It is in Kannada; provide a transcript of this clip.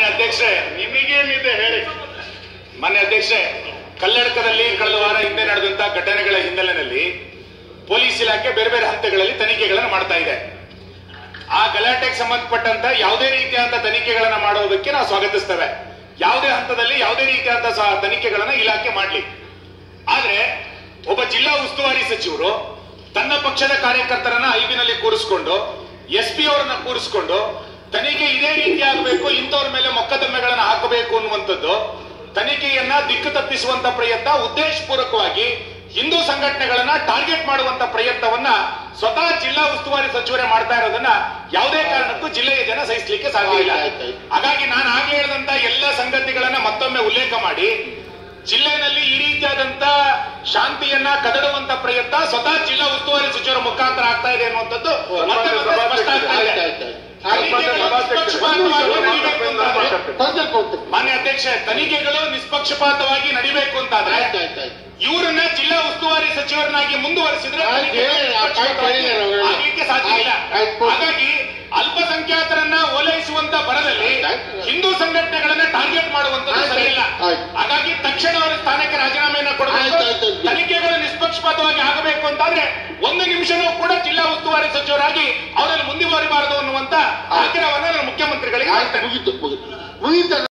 ಮಾನ್ಯ ಅಧ್ಯಕ್ಷೆ ನಿಮಗೇನಿದೆ ಹೇಳಿ ಮಾನ್ಯ ಅಧ್ಯಕ್ಷೆ ಕಲ್ಲಡ್ಕದಲ್ಲಿ ಕಳೆದ ವಾರ ಹಿಂದೆ ನಡೆದಂತಹ ಘಟನೆಗಳ ಹಿನ್ನೆಲೆಯಲ್ಲಿ ಪೊಲೀಸ್ ಇಲಾಖೆ ಬೇರೆ ಬೇರೆ ಹಂತಗಳಲ್ಲಿ ತನಿಖೆಗಳನ್ನು ಮಾಡ್ತಾ ಇದೆ ಆ ಗಲಾಟೆಗೆ ಸಂಬಂಧಪಟ್ಟಂತ ಯಾವುದೇ ರೀತಿಯಾದ ತನಿಖೆಗಳನ್ನ ಮಾಡೋದಕ್ಕೆ ನಾವು ಸ್ವಾಗತಿಸ್ತೇವೆ ಯಾವುದೇ ಹಂತದಲ್ಲಿ ಯಾವುದೇ ರೀತಿಯಾದ ಸ- ತನಿಖೆಗಳನ್ನ ಇಲಾಖೆ ಮಾಡ್ಲಿ ಆದ್ರೆ ಒಬ್ಬ ಜಿಲ್ಲಾ ಉಸ್ತುವಾರಿ ಸಚಿವರು ತನ್ನ ಪಕ್ಷದ ಕಾರ್ಯಕರ್ತರನ್ನ ಐಬಿನಲ್ಲಿ ಕೂರಿಸ್ಕೊಂಡು ಎಸ್ ಪಿ ಅವರನ್ನ ಕೂರಿಸ್ಕೊಂಡು ತನಿಖೆ ಇದೇ ರೀತಿ ಆಗಬೇಕು ಇಂಥವ್ರ ಮೇಲೆ ಮೊಕದ್ದಮೆಗಳನ್ನ ಹಾಕಬೇಕು ಅನ್ನುವಂಥದ್ದು ತನಿಖೆಯನ್ನ ದಿಕ್ಕು ತಪ್ಪಿಸುವಂತ ಪ್ರಯತ್ನ ಉದ್ದೇಶಪೂರ್ವಕವಾಗಿ ಹಿಂದೂ ಸಂಘಟನೆಗಳನ್ನ ಟಾರ್ಗೆಟ್ ಮಾಡುವಂತ ಪ್ರಯತ್ನವನ್ನ ಸ್ವತಃ ಜಿಲ್ಲಾ ಉಸ್ತುವಾರಿ ಸಚಿವರೇ ಮಾಡ್ತಾ ಇರೋದನ್ನ ಯಾವುದೇ ಕಾರಣಕ್ಕೂ ಜಿಲ್ಲೆಯ ಜನ ಸಹಿಸಲಿಕ್ಕೆ ಸಾಧ್ಯ ಇಲ್ಲ ಆಯ್ತು, ಆಯ್ತು. ಹಾಗಾಗಿ ನಾನು ಆಗ್ಲೇ ಹೇಳಿದಂತ ಎಲ್ಲ ಸಂಗತಿಗಳನ್ನ ಮತ್ತೊಮ್ಮೆ ಉಲ್ಲೇಖ ಮಾಡಿ ಜಿಲ್ಲೆನಲ್ಲಿ ಈ ರೀತಿಯಾದಂತ ಶಾಂತಿಯನ್ನ ಕದಡುವಂತ ಪ್ರಯತ್ನ ಸ್ವತಃ ಜಿಲ್ಲಾ ಉಸ್ತುವಾರಿ ಸಚಿವರ ಮುಖಾಂತರ ಆಗ್ತಾ ಇದೆ ಅನ್ನುವಂಥದ್ದು ಮತ್ತೆ ಮತ್ತೆ ಸ್ಪಷ್ಟ ಆಗ್ತಾ ಇದೆ. ಆಯ್ತು, ಆಯ್ತು, ಆಯ್ತು. ತನಿಖೆಗಳು ನಿಷ್ಪಕ್ಷಪಾತವಾಗಿ ನಡೀಬೇಕು ಅಂತಾದ್ರೆ ಸಂದರ್ಭ ಉಂಟು. ಮಾನ್ಯ ಅಧ್ಯಕ್ಷ ತನಿಖೆಗಳು ನಿಷ್ಪಕ್ಷಪಾತವಾಗಿ ನಡೀಬೇಕು ಅಂತಾದ್ರೆ ಆಯ್ತು, ಆಯ್ತು, ಆಯ್ತು. ಇವರನ್ನ ಜಿಲ್ಲಾ ಉಸ್ತುವಾರಿ ಸಚಿವರನ್ನಾಗಿ ಮುಂದುವರಿಸಿದ್ರೆ ಆಯ್ತು, ತನಿಖೆಗಳು ಹೇಳಿ, ಆ ಪಾಯಿಂಟ್ ನಿಷ್ಪಕ್ಷಪಾತವಾಗಿ ಹೇಳಿದ್ದಾರೆ ಅವರು. ಆಗ್ಲಿಕ್ಕೆ ಸಾಧ್ಯ ಇಲ್ಲ ಆಯ್ತು, ಆಯ್ತು. ಹಾಗಾಗಿ ಅಲ್ಪಸಂಖ್ಯಾತರನ್ನ ಓಲೈಸುವಂತ ಬರದಲ್ಲಿ ಆಯ್ತು. ಹಿಂದೂ ಸಂಘಟನೆಗಳನ್ನ ಟಾರ್ಗೆಟ್ ಮಾಡುವಂತದ್ದು ಆಯ್ತು, ಸರಿಯಿಲ್ಲ ಆಯ್ತು. ಹಾಗಾಗಿ ತಕ್ಷಣ ಅವರ ಸ್ಥಾನಕ್ಕೆ ರಾಜೀನಾಮೆಯನ್ನ ಕೊಡಬೇಕು ಆಯ್ತು, ಆಯ್ತು. ತನಿಖೆಗಳು ನಿಷ್ಪಕ್ಷಪಾತವಾಗಿ ಆಗಬೇಕು ಅಂತಾದ್ರೆ ಒಂದು ನಿಮಿಷನೂ ಕೂಡ ಜಿಲ್ಲಾ ಉಸ್ತುವಾರಿ ಸಚಿವರಾಗಿ ಅವರಲ್ಲಿ ಮುಂದುವರಿಬಾರದು ಅನ್ನುವಂತ ಆಗ್ರಹವನ್ನ ನಾನು ಮುಖ್ಯಮಂತ್ರಿಗಳಿಗೆ ಆಯ್ತು ಮಾಡ್ತೇನೆ ಮುಗೀತು ಮುಗೀತು ಮುಗೀತು